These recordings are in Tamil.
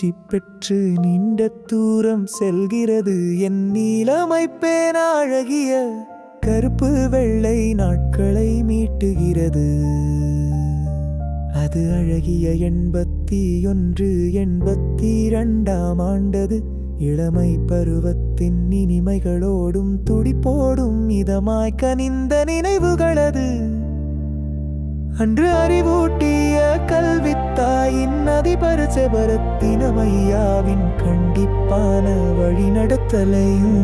மூச்சு பெற்று நீண்ட தூரம் செல்கிறது என் நீலமை பேன அழகிய கருப்பு வெள்ளை நாட்களை மீட்டுகிறது அது அழகிய எண்பத்தி ஒன்று எண்பத்தி இரண்டாம் ஆண்டது இளமை பருவத்தின் இனிமைகளோடும் துடிப்போடும் இதமாய் கனிந்த நினைவுகளது அன்று அறிவூட்டிய கல்வித்தாயின் அதிபர் செபரத்தினமையாவின் கண்டிப்பான வழிநடத்தலையும்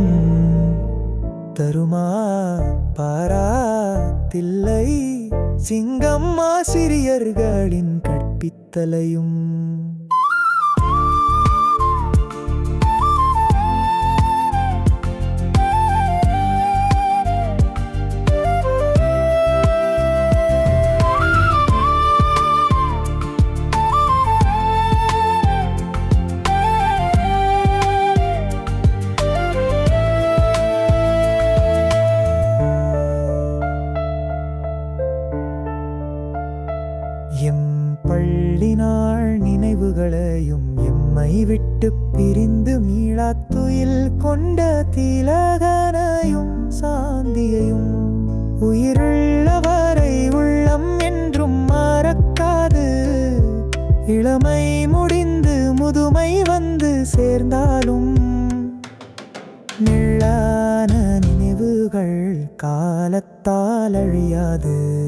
தருமா பாராத்தில்லை சிங்கம் ஆசிரியர்களின் கற்பித்தலையும் எம் பள்ளி நாள் நினைவுகளையும் எம்மை விட்டு பிரிந்து மீளாத்துயில் கொண்ட திலகனையும் சாந்தியையும் உயிருள்ளவரை உள்ளம் என்றும் மறக்காது இளமை முடிந்து முதுமை வந்து சேர்ந்தாலும் நிழலான நினைவுகள் காலத்தால் அழியாது